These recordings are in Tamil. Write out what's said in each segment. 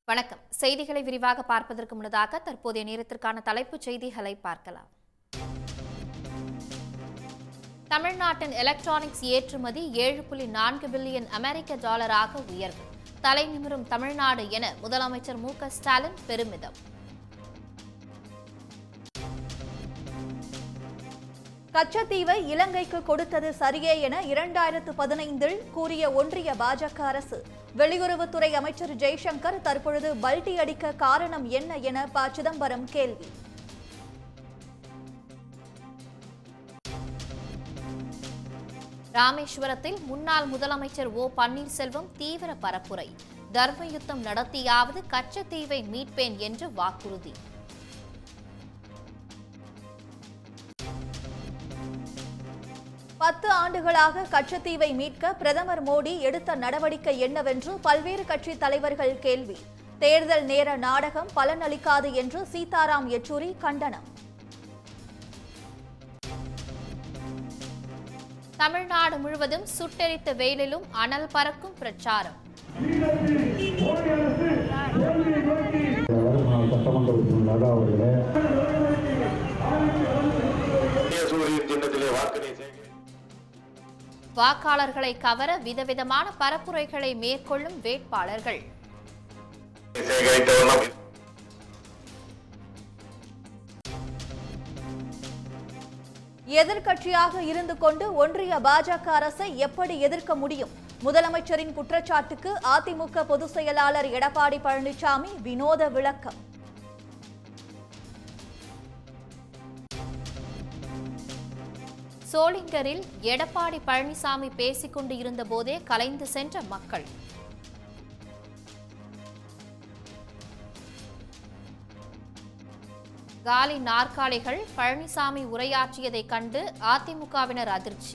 வணக்கம் செய்திகளை விரிவாக பார்ப்பதற்கு முன்னதாக தற்போதைய நேரத்திற்கான தலைப்புச் செய்திகளை பார்க்கலாம் தமிழ்நாட்டின் எலக்ட்ரானிக்ஸ் ஏற்றுமதி ஏழு புள்ளி நான்கு பில்லியன் அமெரிக்க டாலராக உயர்வு தலை நிமிரும் தமிழ்நாடு என முதலமைச்சர் மு க ஸ்டாலின் பெருமிதம் கச்சத்தீவை இலங்கைக்கு கொடுத்தது சரியே என இரண்டாயிரத்து பதினைந்தில் கூறிய ஒன்றிய பாஜக அரசு வெளியுறவுத்துறை அமைச்சர் ஜெய்சங்கர் தற்பொழுது பல்டி அடிக்க காரணம் என்ன என ப சிதம்பரம் கேள்வி ராமேஸ்வரத்தில் முன்னாள் முதலமைச்சர் ஓ பன்னீர்செல்வம் தீவிர பரப்புரை தர்ம யுத்தம் நடத்தியாவது கச்சத்தீவை மீட்பேன் என்று வாக்குறுதி பத்து ஆண்டுகளாக கச்சத்தீவை மீட்க பிரதமர் மோடி எடுத்த நடவடிக்கை என்னவென்று பல்வேறு கட்சி தலைவர்கள் கேள்வி தேர்தல் நேர நாடகம் பலனளிக்காது என்று சீதாராம் யெச்சூரி கண்டனம் தமிழ்நாடு முழுவதும் சுட்டெரித்த வெயிலிலும் அனல் பறக்கும் பிரச்சாரம் முன்னாள் சட்டமன்ற உறுப்பினர் லதா அவர்களே சூரியன் சின்னத்திலே வாக்கினை சேகரி வாக்காளர்களை கவர விதவிதமான பரப்புரைகளை மேற்கொள்ளும் வேட்பாளர்கள் சேகரித்த வண்ணம் எதிர்க்கட்சியாக இருந்து கொண்டு ஒன்றிய பாஜக அரசை எப்படி எதிர்க்க முடியும் முதலமைச்சரின் குற்றச்சாட்டுக்கு அதிமுக பொதுச் செயலாளர் எடப்பாடி பழனிசாமி வினோத விளக்கம் சோளிங்கரில் எடப்பாடி பழனிசாமி பேசிக் கொண்டு இருந்தபோதே கலைந்து சென்ற மக்கள் காலி நாற்காலிகள் பழனிசாமி உரையாற்றியதைக் கண்டு அதிமுகவினர் அதிர்ச்சி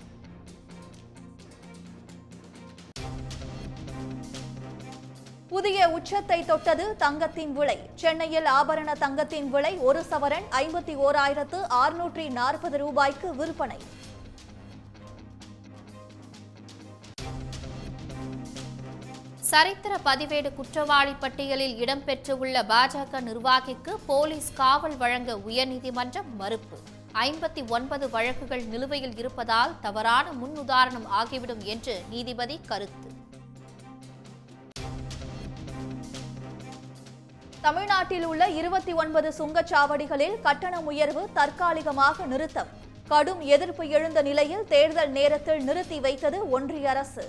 புதிய உச்சத்தை தொட்டது தங்கத்தின் விலை சென்னையில் ஆபரண தங்கத்தின் விலை ஒரு சவரன் ஐம்பத்தி ஓராயிரத்து அறுநூற்றி நாற்பது ரூபாய்க்கு விற்பனை சரித்திர பதிவேடு குற்றவாளி பட்டியலில் இடம்பெற்றுள்ள பாஜக நிர்வாகிக்கு போலீஸ் காவல் வழங்க உயர்நீதிமன்றம் மறுப்பு ஐம்பத்தி ஒன்பது வழக்குகள் நிலுவையில் இருப்பதால் தவறான முன்னுதாரணம் ஆகிவிடும் என்று நீதிபதி கருத்து தமிழ்நாட்டில் உள்ள இருபத்தி ஒன்பது சுங்கச்சாவடிகளில் கட்டண உயர்வு தற்காலிகமாக நிறுத்தம் கடும் எதிர்ப்பு எழுந்த நிலையில் தேர்தல் நேரத்தில் நிறுத்தி வைத்தது ஒன்றிய அரசு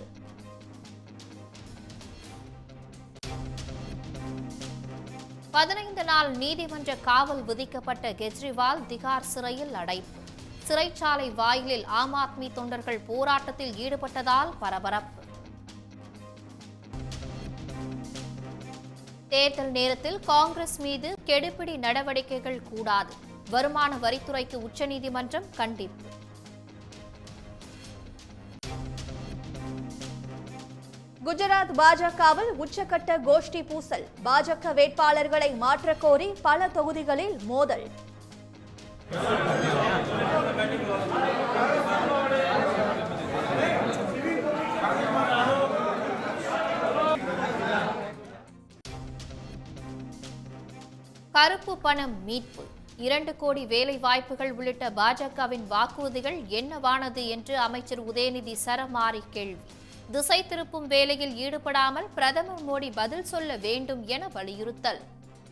பதினைந்து நாள் நீதிமன்ற காவல் விதிக்கப்பட்ட கெஜ்ரிவால் திகார் சிறையில் அடைப்பு சிறைச்சாலை வாயிலில் ஆம் ஆத்மி தொண்டர்கள் போராட்டத்தில் ஈடுபட்டதால் பரபரப்பு தேர்தல் நேரத்தில் காங்கிரஸ் மீது கெடுபிடி நடவடிக்கைகள் கூடாது வருமான வரித்துறைக்கு உச்சநீதிமன்றம் கண்டிப்பு குஜராத் பாஜகவில் உச்சக்கட்ட கோஷ்டி பூசல் பாஜக வேட்பாளர்களை மாற்றக் கோரி பல தொகுதிகளில் மோதல் கருப்பு பணம் மீட்பு இரண்டு கோடி வேலை வாய்ப்புகள் உள்ளிட்ட பாஜகவின் வாக்குறுதிகள் என்னவானது என்று அமைச்சர் உதயநிதி சரமாரி கேள்வி திசை திருப்பும் வேலையில் ஈடுபடாமல் பிரதமர் மோடி பதில் சொல்ல வேண்டும் என வலியுறுத்தல்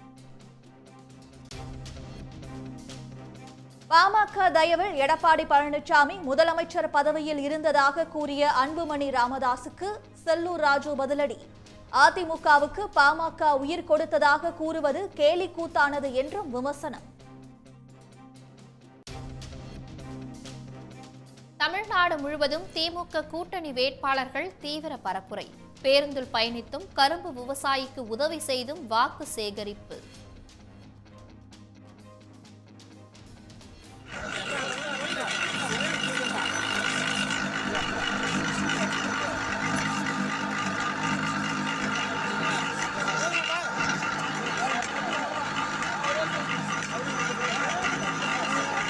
பாமக தயவில் எடப்பாடி பழனிசாமி முதலமைச்சர் பதவியில் இருந்ததாக கூறிய அன்புமணி ராமதாசுக்கு செல்லூர் ராஜு பதிலடி அதிமுகவுக்கு பாமக உயிர் கொடுத்ததாக கூறுவது கேலி கூத்தானது என்றும் விமர்சனம் தமிழ்நாடு முழுவதும் திமுக கூட்டணி வேட்பாளர்கள் தீவிர பரப்புரை பேருந்தில் பயணித்தும் கரும்பு விவசாயிக்கு உதவி செய்தும் வாக்கு சேகரிப்பு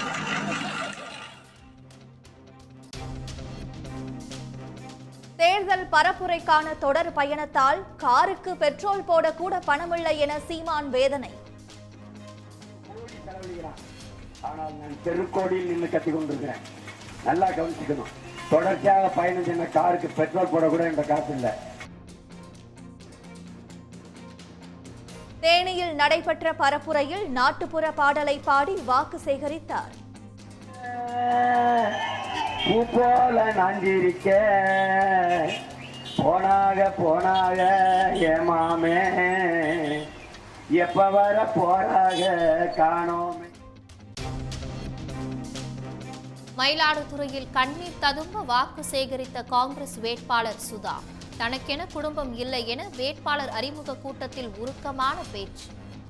தேர்தல் தேர்தல் பரப்புரைக்கான தொடர் பயணத்தால் காருக்கு பெட்ரோல் போட கூட பணமில்லை என சீமான் வேதனை செலவழிக்கிறான் ஆனால் நான் தெருக்கோடியில் நின்று கத்தி கொண்டிருக்கிறேன் நல்லா கவனிச்சுக்கணும் தொடர்ச்சியாக பயணம் சென்ற காருக்கு பெட்ரோல் போட கூட என்ற காசு இல்லை தேனியில் நடைபெற்ற பரப்புரையில் நாட்டுப்புற பாடலை பாடி வாக்கு சேகரித்தார் பூ போல நாஞ்சிருக்க போனாக போனாக ஏமாமே எப்ப வர போறாக காணோமே மயிலாடுதுறையில் கண்ணீர் ததும்ப வாக்கு சேகரித்த காங்கிரஸ் வேட்பாளர் சுதா தனக்கென குடும்பம் இல்லை என வேட்பாளர் அறிமுக கூட்டத்தில் உருக்கமான பேச்சு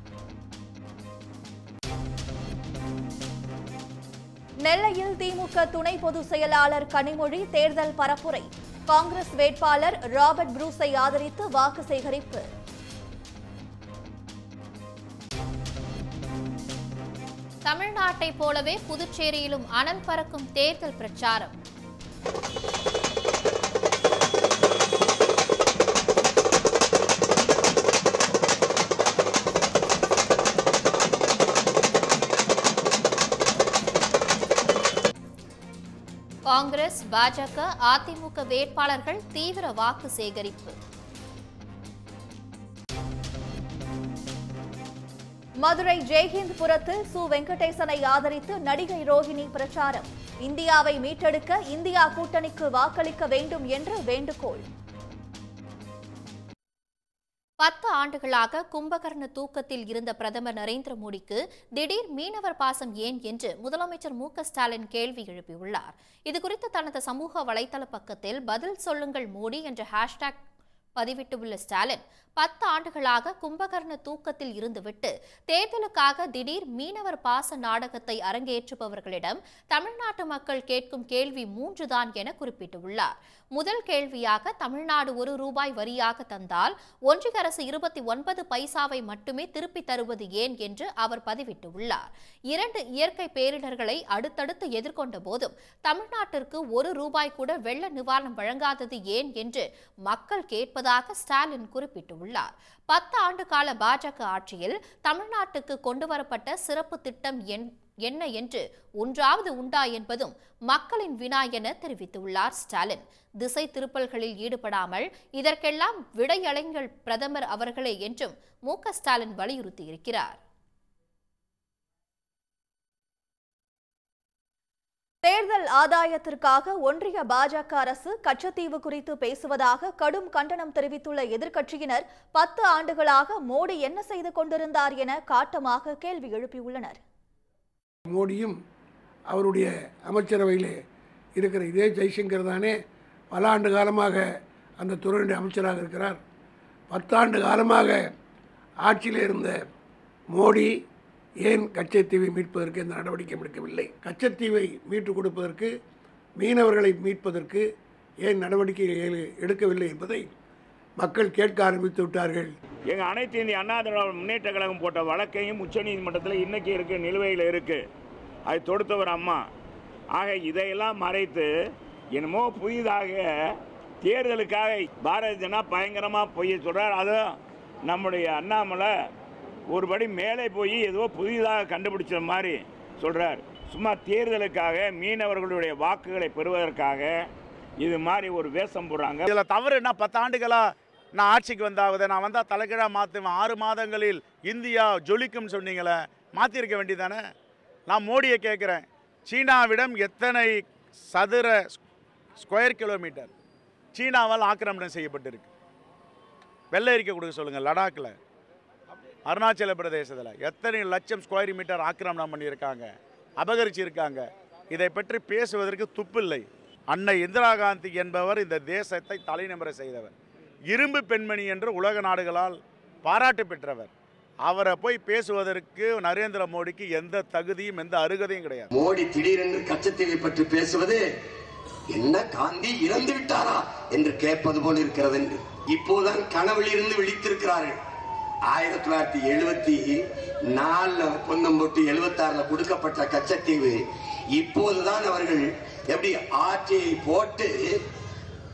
நெல்லையில் திமுக துணை பொதுச் செயலாளர் கனிமொழி தேர்தல் பரப்புரை காங்கிரஸ் வேட்பாளர் ராபர்ட் புரூஸை ஆதரித்து வாக்கு சேகரிப்பு தமிழ்நாட்டைப் போலவே புதுச்சேரியிலும் அனல் பறக்கும் தேர்தல் பிரச்சாரம் காங்கிரஸ் பாஜக அதிமுக வேட்பாளர்கள் தீவிர வாக்கு சேகரிப்பு மதுரை ஜெய்ஹிந்த் புரத்தில் சு வெங்கடேசனை ஆதரித்து நடிகை ரோஹிணி பிரச்சாரம் இந்தியாவை மீட்டெடுக்க இந்தியா கூட்டணிக்கு வாக்களிக்க வேண்டும் என்று வேண்டுகோள் பத்து ஆண்டுகளாக கும்பகர்ண தூக்கத்தில் இருந்த பிரதமர் நரேந்திர மோடிக்கு திடீர் மீனவர் பாசம் ஏன் என்று முதலமைச்சர் மு க ஸ்டாலின் கேள்வி எழுப்பியுள்ளார் இதுகுறித்து தனது சமூக வலைதள பக்கத்தில் பதில் சொல்லுங்கள் மோடி என்ற ஹேஷ்டேக் பதிவிட்டுள்ள ஸ்டாலின் பத்து ஆண்டுகளாக கும்பகர்ண தூக்கத்தில் இருந்துவிட்டு தேர்தலுக்காக திடீர் மீனவர் பாச நாடகத்தை அரங்கேற்றுபவர்களிடம் தமிழ்நாட்டு மக்கள் கேட்கும் கேள்வி மூன்றுதான் என குறிப்பிட்டுள்ளார் முதல் கேள்வியாக தமிழ்நாடு ஒரு ரூபாய் வரியாக தந்தால் ஒன்றிய அரசு இருபத்தி ஒன்பது பைசாவை மட்டுமே திருப்பி தருவது ஏன் என்று அவர் பதிவிட்டுள்ளார் இரண்டு இயற்கை பேரிடர்களை அடுத்தடுத்து எதிர்கொண்ட போதும் தமிழ்நாட்டிற்கு ஒரு ரூபாய் கூட வெள்ள நிவாரணம் வழங்காதது ஏன் என்று மக்கள் கேட்பதாக ஸ்டாலின் குறிப்பிட்டுள்ளார் பத்து ஆண்டு கால பாஜக ஆட்சியில் தமிழ்நாட்டுக்கு கொண்டுவரப்பட்ட சிறப்பு திட்டம் என்- என்ன என்று ஒன்றாவது உண்டா என்பதும் மக்களின் வினா என தெரிவித்துள்ளார் ஸ்டாலின் திசை திருப்பல்களில் ஈடுபடாமல் இதற்கெல்லாம் விடையளைங்கள் பிரதமர் அவர்களே என்றும் மு க ஸ்டாலின் வலியுறுத்தியிருக்கிறார் தேர்தல் ஆதாயத்திற்காக ஒன்றிய பாஜக அரசு கச்சத்தீவு குறித்து பேசுவதாக கடும் கண்டனம் தெரிவித்துள்ள எதிர்க்கட்சியினர் பத்து ஆண்டுகளாக மோடி என்ன செய்து கொண்டிருந்தார் என காட்டமாக கேள்வி எழுப்பியுள்ளனர் மோடியும் அவருடைய அமைச்சரவையில் இருக்கிற இதே ஜெய்சங்கர் தானே பல ஆண்டு காலமாக அந்த துறையுடைய அமைச்சராக இருக்கிறார் பத்தாண்டு காலமாக ஆட்சியில் இருந்த மோடி ஏன் கச்சத்தீவை மீட்பதற்கு எந்த நடவடிக்கை எடுக்கவில்லை கச்சத்தீவை மீட்டுக் கொடுப்பதற்கு மீனவர்களை மீட்பதற்கு ஏன் நடவடிக்கை எ- எடுக்கவில்லை என்பதை மக்கள் கேட்க ஆரம்பித்து விட்டார்கள் எங்கள் அனைத்து இந்திய அண்ணா திராவிட முன்னேற்ற கழகம் போட்ட வழக்கையும் உச்சநீதிமன்றத்தில் இன்னைக்கு இருக்கு நிலுவையில் இருக்கு அது தொடுத்தவர் அம்மா ஆக இதையெல்லாம் மறைத்து என்னமோ புதிதாக தேர்தலுக்காக பாரதிய ஜனதா பயங்கரமாக பொய்ய சொல்கிறார் அதுவும் நம்முடைய அண்ணாமலை ஒருபடி மேலே போய் ஏதோ புதிதாக கண்டுபிடிச்ச மாதிரி சொல்கிறார் சும்மா தேர்தலுக்காக மீனவர்களுடைய வாக்குகளை பெறுவதற்காக இது மாதிரி ஒரு வேஷம் போடுறாங்க இதில் தவறு என்ன பத்து ஆண்டுகளா நான் ஆட்சிக்கு வந்தாவது நான் வந்தால் தலைகீழாக மாற்றுவேன் ஆறு மாதங்களில் இந்தியா ஜொலிக்கும்னு சொன்னீங்களே மாற்றிருக்க வேண்டியதானே நான் மோடியை கேட்குறேன் சீனாவிடம் எத்தனை சதுர ஸ்கொயர் கிலோமீட்டர் சீனாவால் ஆக்கிரமணம் செய்யப்பட்டிருக்கு வெள்ளை அறிக்கை கொடுக்க சொல்லுங்கள் லடாக்கில் அருணாச்சல பிரதேசத்தில் எத்தனை லட்சம் ஸ்கொயர் மீட்டர் ஆக்கிரமணம் பண்ணியிருக்காங்க அபகரிச்சிருக்காங்க இதை பற்றி பேசுவதற்கு துப்பில்லை அன்னை இந்திரா காந்தி என்பவர் இந்த தேசத்தை தலைநிமிர செய்தவர் இரும்பு பெண்மணி என்று உலக நாடுகளால் பாராட்டு பெற்றவர் அவரை போய் பேசுவதற்கு நரேந்திர மோடிக்கு எந்த தகுதியும் எந்த அருகதையும் கிடையாது மோடி திடீரென்று கச்சத்தீவை பற்றி பேசுவது என்ன காந்தி இறந்து விட்டாரா என்று கேட்பது போல் இருக்கிறது என்று இப்போதுதான் கனவில் இருந்து விழித்திருக்கிறார்கள் ஆயிரத்தி தொள்ளாயிரத்தி எழுபத்தி நாலுல ஒப்பந்தம் போட்டு எழுபத்தி ஆறுல கொடுக்கப்பட்ட கச்சத்தீவு இப்போதுதான் அவர்கள் எப்படி ஆட்சியை போட்டு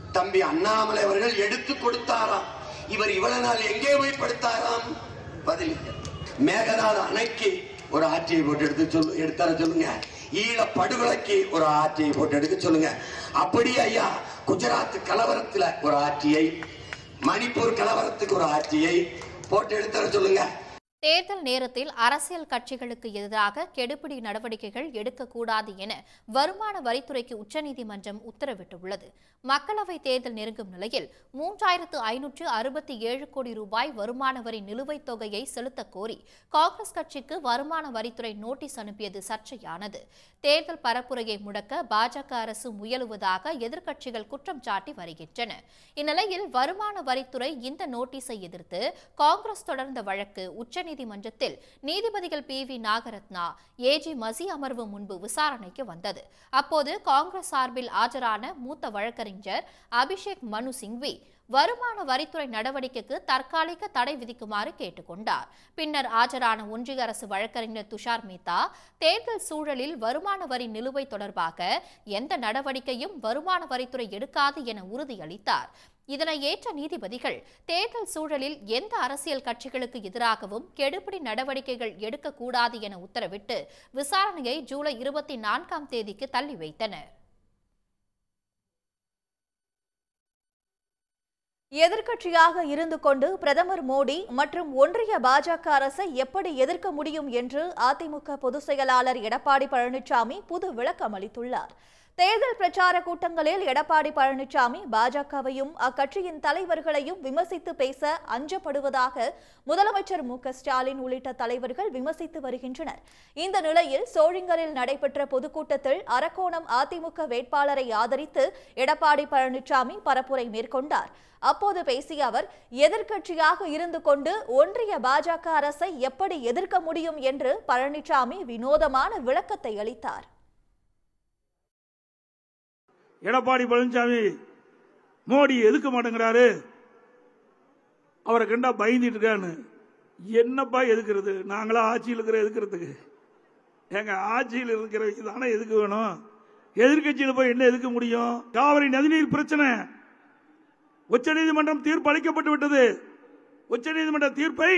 தம்பி அண்ணாமலை அவர்கள் எடுத்து கொடுத்தாராம் இவர் இவ்வளவு நாள் எங்கே போய் படுத்தாராம் பதில் இல்லை. மேகதாது அணைக்கு ஒரு ஆட்சியை போட்டு எடுத்து சொல்லு எடுத்தார சொல்லுங்க ஈழ படுகொலைக்கு ஒரு ஆட்சியை போட்டு எடுக்க சொல்லுங்க அப்படி ஐயா குஜராத் கலவரத்துல ஒரு ஆட்சியை மணிப்பூர் கலவரத்துக்கு ஒரு ஆட்சியை போட்டு எடுத்தார சொல்லுங்க தேர்தல் நேரத்தில் அரசியல் கட்சிகளுக்கு எதிராக கெடுபிடி நடவடிக்கைகள் எடுக்கக்கூடாது என வருமான வரித்துறைக்கு உச்சநீதிமன்றம் உத்தரவிட்டுள்ளது மக்களவைத் தேர்தல் நெருங்கும் நிலையில் மூன்றாயிரத்து ஐநூற்று அறுபத்தி ஏழு கோடி ரூபாய் வருமான வரி நிலுவைத் தொகையை செலுத்தக் கோரி காங்கிரஸ் கட்சிக்கு வருமான வரித்துறை நோட்டீஸ் அனுப்பியது சர்ச்சையானது தேர்தல் பரப்புரையை முடக்க பாஜக அரசு முயலுவதாக எதிர்க்கட்சிகள் குற்றம் சாட்டி வருகின்றன இந்நிலையில் வருமான வரித்துறை இந்த நோட்டீஸை எதிர்த்து காங்கிரஸ் தொடர்ந்த வழக்கு உச்சநீதிமன்றத்தில் நீதிபதிகள் பி வி நாகரத்னா ஏஜி மசி அமர்வு முன்பு விசாரணைக்கு வந்தது அப்போது காங்கிரஸ் சார்பில் ஆஜரான மூத்த வழக்கறிஞர் அபிஷேக் மனு சிங்வி வருமான வரித்துறை நடவடிக்கைக்கு தற்காலிக தடை விதிக்குமாறு கேட்டுக்கொண்டார் பின்னர் ஆஜரான ஒன்றிய அரசு வழக்கறிஞர் துஷார் மேத்தா தேர்தல் சூழலில் வருமான வரி நிலுவை தொடர்பாக எந்த நடவடிக்கையும் வருமான வரித்துறை எடுக்காது என உறுதியளித்தார் இதனை ஏற்ற நீதிபதிகள் தேர்தல் சூழலில் எந்த அரசியல் கட்சிகளுக்கு எதிராகவும் கெடுபிடி நடவடிக்கைகள் எடுக்கக்கூடாது என உத்தரவிட்டு விசாரணையை ஜூலை இருபத்தி நான்காம் தேதிக்கு தள்ளி வைத்தனர் எதிர்க்கட்சியாக இருந்து கொண்டு பிரதமர் மோடி மற்றும் ஒன்றிய பாஜக அரசை எப்படி எதிர்க்க முடியும் என்று அதிமுக பொதுச் செயலாளர் எடப்பாடி பழனிசாமி புது விளக்கம் அளித்துள்ளார் தேர்தல் பிரச்சார கூட்டங்களில் எடப்பாடி பழனிசாமி பாஜகவையும் அக்கட்சியின் தலைவர்களையும் விமர்சித்து பேச அஞ்சப்படுவதாக முதலமைச்சர் மு க ஸ்டாலின் உள்ளிட்ட தலைவர்கள் விமர்சித்து வருகின்றனர் இந்த நிலையில் சோழிங்கரில் நடைபெற்ற பொதுக்கூட்டத்தில் அரக்கோணம் அதிமுக வேட்பாளரை ஆதரித்து எடப்பாடி பழனிசாமி பரப்புரை மேற்கொண்டார் அப்போது பேசிய அவர் எதிர்க்கட்சியாக இருந்து கொண்டு ஒன்றிய பாஜக அரசை எப்படி எதிர்க்க முடியும் என்று பழனிசாமி வினோதமான விளக்கத்தை அளித்தார் எடப்பாடி பழனிசாமி மோடி எதுக்க மாட்டேங்கிறாரு அவரை கண்டா பயந்துட்டு இருக்கான்னு என்னப்பா எதுக்குறது நாங்களா ஆட்சியில் இருக்கிற எதுக்குறதுக்கு எங்க ஆட்சியில் இருக்கிறவங்க தானே எதுக்கு வேணும் எதிர்க்கட்சியில் போய் என்ன எதுக்க முடியும் காவிரி நதிநீர் பிரச்சனை உச்சநீதிமன்றம் தீர்ப்பு அளிக்கப்பட்டு விட்டது உச்சநீதிமன்ற தீர்ப்பை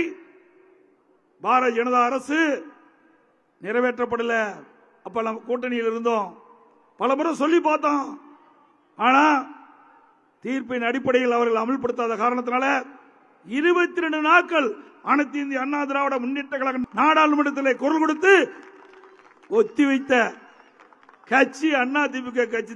பாரதிய ஜனதா அரசு நிறைவேற்றப்படல அப்ப நம்ம கூட்டணியில் இருந்தோம் பல முறை சொல்லி பார்த்தோம் ஆனா தீர்ப்பின் அடிப்படையில் அவர்கள் அமல்படுத்தாத காரணத்தினால இருபத்தி ரெண்டு நாட்கள் அனைத்து இந்திய அண்ணா திராவிட முன்னேற்ற கழகம் நாடாளுமன்றத்தில் குரல் கொடுத்து ஒத்திவைத்த கட்சி அண்ணா திமுக கட்சி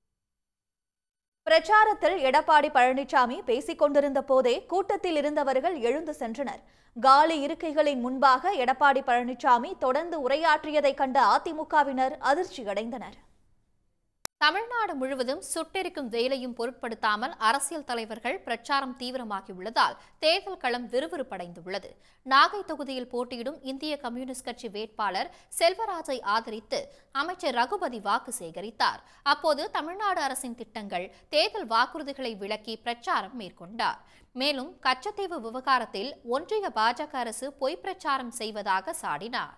பிரச்சாரத்தில் எடப்பாடி பழனிசாமி பேசிக் கொண்டிருந்த போதே கூட்டத்தில் இருந்தவர்கள் எழுந்து சென்றனர் காலி இருக்கைகளின் முன்பாக எடப்பாடி பழனிசாமி தொடர்ந்து உரையாற்றியதைக் கண்ட அதிமுகவினர் அதிர்ச்சியடைந்தனர் தமிழ்நாடு முழுவதும் சுட்டெரிக்கும் வெயிலையும் பொருட்படுத்தாமல் அரசியல் தலைவர்கள் பிரச்சாரம் தீவிரமாகியுள்ளதால் தேர்தல் களம் விறுவிறுப்படைந்துள்ளது நாகை தொகுதியில் போட்டியிடும் இந்திய கம்யூனிஸ்ட் கட்சி வேட்பாளர் செல்வராஜை ஆதரித்து அமைச்சர் ரகுபதி வாக்கு சேகரித்தார் அப்போது தமிழ்நாடு அரசின் திட்டங்கள் தேர்தல் வாக்குறுதிகளை விளக்கி பிரச்சாரம் மேற்கொண்டார் மேலும் கச்சத்தீவு விவகாரத்தில் ஒன்றிய பாஜக அரசு பொய் பிரச்சாரம் செய்வதாக சாடினார்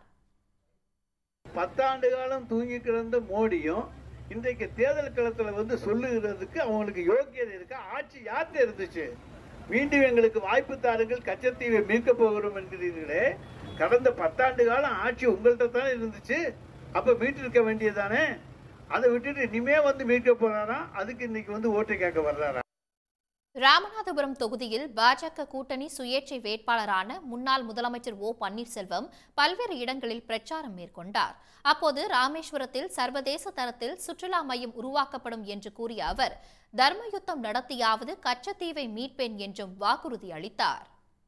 பத்தாண்டு காலம் தூங்கி கிடந்த மோடியும் இன்றைக்கு தேர்தல் களத்துல வந்து சொல்லுகிறதுக்கு அவங்களுக்கு யோக்கியதை இருக்கா ஆட்சி யார்கிட்ட இருந்துச்சு மீண்டும் எங்களுக்கு வாய்ப்பு தாருங்கள் கச்சத்தீவை மீட்க போகிறோம் என்கிறீர்களே கடந்த பத்தாண்டு காலம் ஆட்சி உங்கள்கிட்ட தானே இருந்துச்சு அப்ப மீட்டிருக்க வேண்டியதானே அதை விட்டுட்டு இனிமே வந்து மீட்க போறாரா அதுக்கு இன்னைக்கு வந்து ஓட்டு கேட்க வர்றாரா ராமநாதபுரம் தொகுதியில் பாஜக கூட்டணி சுயேட்சை வேட்பாளரான முன்னாள் முதலமைச்சர் ஓ பன்னீர்செல்வம் பல்வேறு இடங்களில் பிரச்சாரம் மேற்கொண்டார் அப்போது ராமேஸ்வரத்தில் சர்வதேச தரத்தில் சுற்றுலா மையம் உருவாக்கப்படும் என்று கூறிய அவர் தர்மயுத்தம் நடத்தியாவது கச்சத்தீவை மீட்பேன் என்றும் வாக்குறுதி அளித்தார்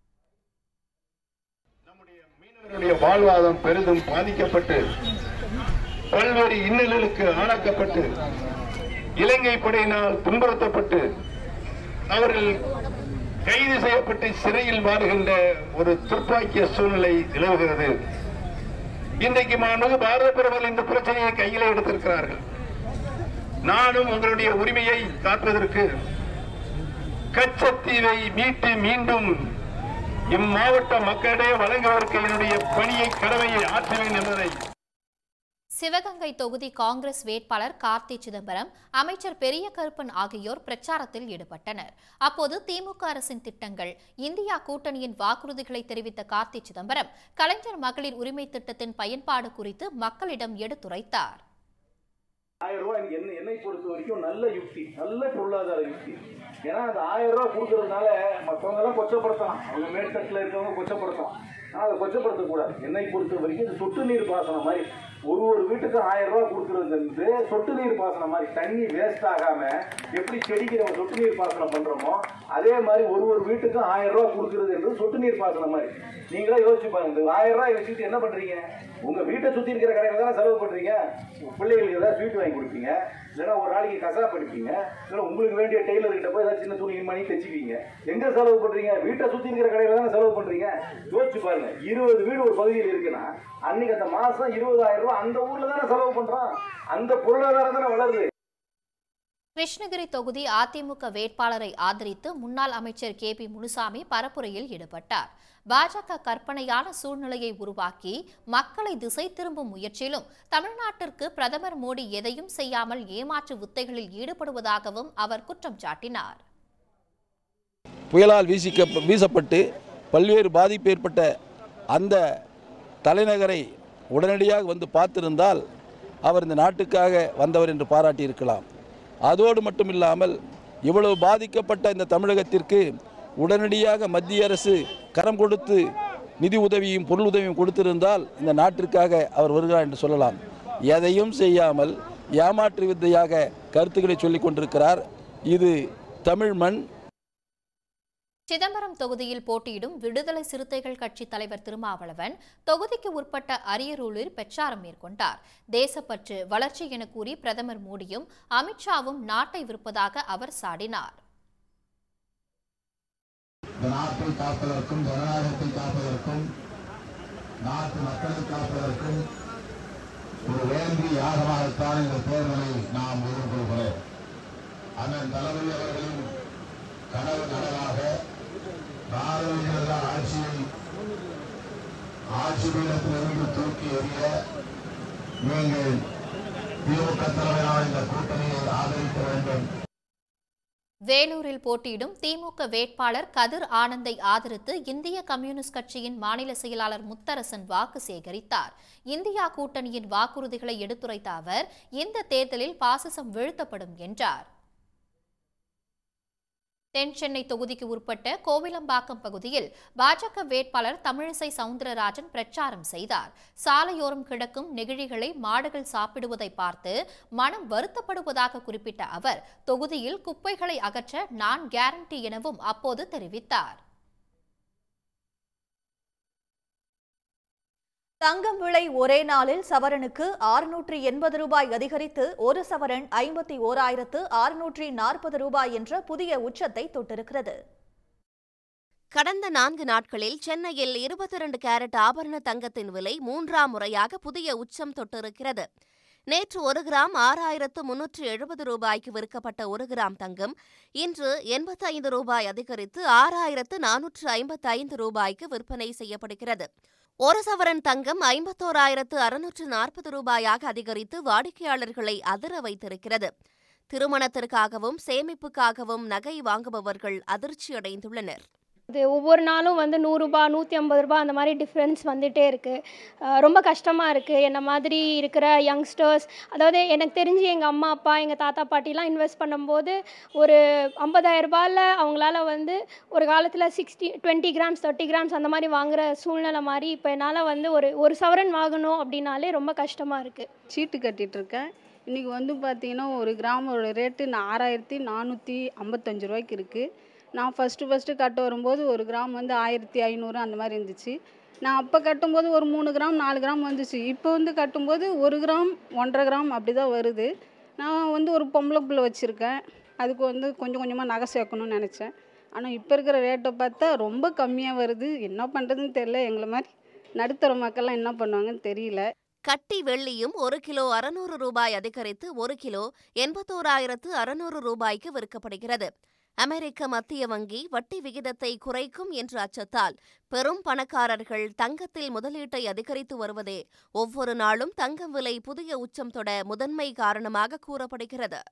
மீனவர்களுடைய வாழ்வாதாரம் பெரிதும் பாதிக்கப்பட்டு பல்வேறு இன்னல்களுக்கு ஆளாக்கப்பட்டு இலங்கை படையினால் துன்புறுத்தப்பட்டு அவர்கள் கைது செய்யப்பட்டு சிறையில் வாடுகின்ற ஒரு துர்ப்பாக்கிய சூழ்நிலை நிலவுகிறது இன்றைக்கு மாண்புமிகு பாரத பிரதமர் இந்த பிரச்சனையை கையில எடுத்திருக்கிறார்கள் நானும் உங்களுடைய உரிமையை காப்பதற்கு கச்சத்தீவை மீட்டு மீண்டும் இம்மாவட்ட மக்களிடையே வழங்குவதற்கு என்னுடைய பணியை கடமையை ஆற்றுவேன் என்பதை சிவகங்கை தொகுதி காங்கிரஸ் வேட்பாளர் கார்த்தி சிதம்பரம் அமைச்சர் பெரிய கருப்பன் ஆகியோர் பிரச்சாரத்தில் ஈடுபட்டனர் அப்போது திமுக அரசின் திட்டங்கள் இந்தியா கூட்டணியின் வாக்குறுதிகளை தெரிவித்த கார்த்தி சிதம்பரம் கலைஞர் மகளிர் உரிமை திட்டத்தின் பயன்பாடு குறித்து மக்களிடம் எடுத்துரைத்தார் ஆயிரம் ரூபாய் என்ன என்னை பொறுத்த வரைக்கும் நல்ல யுக்தி நல்ல பொருளாதார யுக்தி ஏன்னா அந்த ஆயிரம் ரூபாய் கொடுக்கறதுனால மற்றவங்க எல்லாம் கொச்சப்படுத்தலாம் அவங்க மேற்தட்டில் இருக்கவங்க கொச்சப்படுத்தலாம் ஆனால் அதை கொச்சப்படுத்தக்கூடாது என்னை பொறுத்த வரைக்கும் இது சொட்டு நீர் பாசனம் மாதிரி ஒரு ஒரு வீட்டுக்கு ஆயிரம் ரூபாய் கொடுக்கறது வந்து சொட்டு நீர் பாசனம் மாதிரி தண்ணி வேஸ்ட் ஆகாம எப்படி செடிக்கு நம்ம சொட்டு நீர் பாசனம் பண்றோமோ அதே மாதிரி ஒரு ஒரு வீட்டுக்கும் ஆயிரம் ரூபாய் கொடுக்கறது என்று சொட்டு நீர் பாசனம் மாதிரி நீங்களே யோசிச்சு பாருங்க இந்த ஆயிரம் ரூபாய் வச்சுட்டு என்ன பண்றீங்க உங்க வீட்டை சுத்தி இருக்கிற கடையில தானே செலவு பண்றீங்க உங்க பிள்ளைகளுக்கு ஏதாவது ஸ்வீட் வாங்கி கொடுப்பீங்க இல்லைன்னா ஒரு நாளைக்கு கசா படிப்பீங்க இல்லைன்னா உங்களுக்கு வேண்டிய டெய்லர் கிட்ட போய் ஏதாவது சின்ன துணி மணி தைச்சிப்பீங்க எங்க செலவு பண்றீங்க வீட்டை சுத்தி இருக்கிற கடையில தானே செலவு பண்றீங்க யோசிச்சு பாருங்க இருபது வீடு ஒரு பகுதியில் இருக்குன்னா அன்னைக்கு அந்த மாசம் இருபதாயிரம் ரூபாய் அந்த ஊர்ல தானே செலவு பண்றோம் அந்த பொருளாதாரம் தானே வளருது கிருஷ்ணகிரி தொகுதி அதிமுக வேட்பாளரை ஆதரித்து முன்னாள் அமைச்சர் கே பி முனுசாமி பரப்புரையில் ஈடுபட்டார் பாஜக கற்பனையான சூழ்நிலையை உருவாக்கி மக்களை திசை திரும்பும் முயற்சியிலும் தமிழ்நாட்டிற்கு பிரதமர் மோடி எதையும் செய்யாமல் ஏமாற்று வித்தைகளில் ஈடுபடுவதாகவும் அவர் குற்றம் சாட்டினார் புயலால் வீசிக்க வீசப்பட்டு பல்வேறு பாதிப்பு ஏற்பட்ட அந்த தலைநகரை உடனடியாக வந்து பார்த்திருந்தால் அவர் இந்த நாட்டுக்காக வந்தவர் என்று பாராட்டியிருக்கலாம் அதோடு மட்டுமில்லாமல் இவ்வளவு பாதிக்கப்பட்ட இந்த தமிழகத்திற்கு உடனடியாக மத்திய அரசு கரம் கொடுத்து நிதி உதவியும் பொருள் உதவியும் கொடுத்திருந்தால் இந்த நாட்டிற்காக அவர் வருகிறார் என்று சொல்லலாம் எதையும் செய்யாமல் ஏமாற்று வித்தையாக கருத்துக்களை சொல்லிக் கொண்டிருக்கிறார் இது தமிழ் மண் சிதம்பரம் தொகுதியில் போட்டியிடும் விடுதலை சிறுத்தைகள் கட்சி தலைவர் திருமாவளவன் தொகுதிக்கு உட்பட்ட அரியலூரில் பிரச்சாரம் மேற்கொண்டார் தேசப்பற்று வளர்ச்சி என கூறி பிரதமர் மோடியும் அமித்ஷாவும் நாட்டை விற்பதாக அவர் சாடினார் இந்த நாட்டை காப்பதற்கும் ஜனநாயகத்தை காப்பதற்கும் நாட்டு மக்களை காப்பதற்கும் ஒரு வேண்டி யாகமாகத்தான் இந்த தேர்தலை நாம் எதிர்கொள்கிறோம் அண்ணன் தளபதி அவர்களின் கனவு நனவாக பாரதிய ஜனதா ஆட்சியை ஆட்சி பீடத்திலிருந்து தூக்கி எறிய நீங்கள் திமுக தலைமையிலான இந்த கூட்டணியை ஆதரிக்க வேண்டும் வேலூரில் போட்டியிடும் திமுக வேட்பாளர் கதிர் ஆனந்தை ஆதரித்து இந்திய கம்யூனிஸ்ட் கட்சியின் மாநில செயலாளர் முத்தரசன் வாக்கு சேகரித்தார் இந்தியா கூட்டணியின் வாக்குறுதிகளை எடுத்துரைத்த அவர் இந்த தேர்தலில் பாசிசம் வீழ்த்தப்படும் என்றார் தென் சென்னை தொகுதிக்கு உட்பட்ட கோவிலம்பாக்கம் பகுதியில் பாஜக வேட்பாளர் தமிழிசை சவுந்தரராஜன் பிரச்சாரம் செய்தார் சாலையோரம் கிடக்கும் நெகிழிகளை மாடுகள் சாப்பிடுவதை பார்த்து மனம் வருத்தப்படுவதாக குறிப்பிட்ட அவர் தொகுதியில் குப்பைகளை அகற்ற நான் கேரண்டி எனவும் அப்போது தெரிவித்தார் தங்கம் விலை ஒரே நாளில் சவரனுக்கு ஆறுநூற்றி எண்பது ரூபாய் அதிகரித்து ஒரு சவரன் ஐம்பத்தி ஓராயிரத்து ஆறுநூற்றி நாற்பது ரூபாய் என்ற புதிய உச்சத்தை தொட்டிருக்கிறது கடந்த நான்கு நாட்களில் சென்னையில் இருபத்தி இரண்டு கேரட் ஆபரண தங்கத்தின் விலை மூன்றாம் முறையாக புதிய உச்சம் தொட்டிருக்கிறது நேற்று ஒரு கிராம் ஆறாயிரத்து முன்னூற்று எழுபது ரூபாய்க்கு விற்கப்பட்ட ஒரு கிராம் தங்கம் இன்று எண்பத்தைந்து ரூபாய் அதிகரித்து ஆறாயிரத்து நானூற்று ஐம்பத்தி ஐந்து ரூபாய்க்கு விற்பனை செய்யப்படுகிறது ஒரு சவரன் தங்கம் ஐம்பத்தோராயிரத்து அறுநூற்று நாற்பது ரூபாயாக அதிகரித்து வாடிக்கையாளர்களை அதிர வைத்திருக்கிறது திருமணத்திற்காகவும் சேமிப்புக்காகவும் நகை வாங்குபவர்கள் அதிர்ச்சியடைந்துள்ளனர் இது ஒவ்வொரு நாளும் வந்து நூறுரூபா நூற்றி ஐம்பது ரூபா அந்த மாதிரி டிஃப்ரென்ஸ் வந்துகிட்டே இருக்குது ரொம்ப கஷ்டமாக இருக்குது என்ன மாதிரி இருக்கிற யங்ஸ்டர்ஸ் அதாவது எனக்கு தெரிஞ்சு எங்கள் அம்மா அப்பா எங்கள் தாத்தா பாட்டிலாம் இன்வெஸ்ட் பண்ணும்போது ஒரு ஐம்பதாயிரம் ரூபாயில் அவங்களால வந்து ஒரு காலத்தில் sixty twenty grams thirty grams அந்த மாதிரி வாங்குற சூழ்நிலை மாதிரி இப்போ என்னால் வந்து ஒரு ஒரு சவரன் வாங்கணும் அப்படின்னாலே ரொம்ப கஷ்டமாக இருக்குது சீட்டு கட்டிட்டு இருக்கேன் இன்றைக்கி வந்து பார்த்தீங்கன்னா ஒரு கிராமோட ரேட்டு நான் ஆறாயிரத்தி நானூற்றி ஐம்பத்தஞ்சு ரூபாய்க்கு இருக்குது நான் ஃபஸ்ட்டு ஃபஸ்ட்டு கட்ட வரும்போது ஒரு கிராம் வந்து ஆயிரத்தி ஐநூறு அந்த மாதிரி இருந்துச்சு நான் அப்போ கட்டும்போது ஒரு மூணு கிராம் நாலு கிராம் வந்துச்சு இப்போ வந்து கட்டும்போது ஒரு கிராம் ஒன்றரை கிராம் அப்படி தான் வருது நான் வந்து ஒரு பொம்பளை பிள்ளை வச்சுருக்கேன் அதுக்கு வந்து கொஞ்சம் கொஞ்சமாக நகை சேர்க்கணும்னு நினச்சேன் ஆனால் இப்போ இருக்கிற ரேட்டை பார்த்தா ரொம்ப கம்மியாக வருது என்ன பண்ணுறதுன்னு தெரியல எங்களை மாதிரி நடுத்தர மக்கள்லாம் என்ன பண்ணுவாங்கன்னு தெரியல கட்டி வெள்ளியும் ஒரு கிலோ அறுநூறு ரூபாய் அதிகரித்து ஒரு கிலோ எண்பத்தோராயிரத்து அறுநூறு ரூபாய்க்கு விற்கப்படுகிறது அமெரிக்க மத்திய வங்கி வட்டி விகிதத்தை குறைக்கும் என்ற அச்சத்தால் பெரும் பணக்காரர்கள் தங்கத்தில் முதலீட்டை அதிகரித்து வருவதே ஒவ்வொரு நாளும் தங்கம் விலை புதிய உச்சம் தொட முதன்மை காரணமாக கூறப்படுகிறது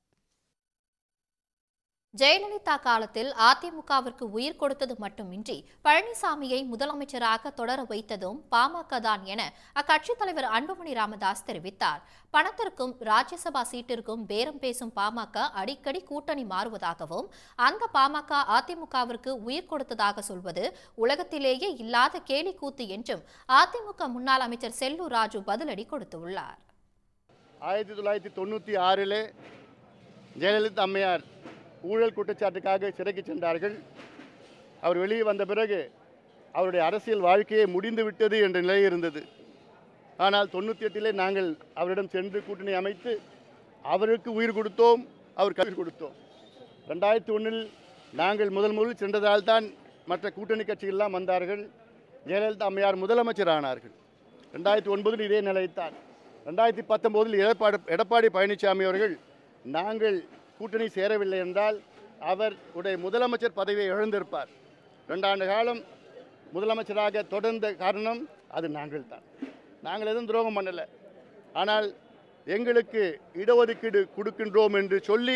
ஜெயலலிதா காலத்தில் அதிமுகவிற்கு உயிர் கொடுத்தது மட்டுமின்றி பழனிசாமியை முதலமைச்சராக தொடர வைத்ததும் பாமக தான் என அக்கட்சித் தலைவர் அன்புமணி ராமதாஸ் தெரிவித்தார் பணத்திற்கும் ராஜ்யசபா சீட்டிற்கும் பேரம் பேசும் பாமக அடிக்கடி கூட்டணி மாறுவதாகவும் அந்த பாமக அதிமுகவிற்கு உயிர் கொடுத்ததாக சொல்வது உலகத்திலேயே இல்லாத கேலி கூத்து என்றும் அதிமுக முன்னாள் அமைச்சர் செல்லூர் ராஜு பதிலடி கொடுத்துள்ளார் ஆயிரத்தி தொள்ளாயிரத்தி தொண்ணூற்றி ஆறிலே ஜெயலலிதா அம்மையார் ஊழல் குற்றச்சாட்டுக்காக சிறைக்கு சென்றார்கள் அவர் வெளியே வந்த பிறகு அவருடைய அரசியல் வாழ்க்கையே முடிந்து விட்டது என்ற நிலை இருந்தது ஆனால் தொண்ணூற்றி எட்டிலே நாங்கள் அவரிடம் சென்று கூட்டணி அமைத்து அவருக்கு உயிர் கொடுத்தோம் அவர் கல்வி கொடுத்தோம் ரெண்டாயிரத்தி ஒன்றில் நாங்கள் முதல் முதல் சென்றதால் தான் மற்ற கூட்டணி கட்சிகள்லாம் வந்தார்கள் ஜெயலலிதா அம்மையார் முதலமைச்சர் ஆனார்கள் ரெண்டாயிரத்தி ஒன்பதில் இதே நிலைத்தான் ரெண்டாயிரத்தி பத்தொம்போதில் எடப்பாடி எடப்பாடி பழனிசாமி அவர்கள் நாங்கள் கூட்டணி சேரவில்லை என்றால் அவர் உடைய முதலமைச்சர் பதவியை இழந்திருப்பார் ரெண்டாண்டு காலம் முதலமைச்சராக தொடர்ந்த காரணம் அது நாங்கள் தான் நாங்கள் எதுவும் துரோகம் பண்ணலை ஆனால் எங்களுக்கு இடஒதுக்கீடு கொடுக்கின்றோம் என்று சொல்லி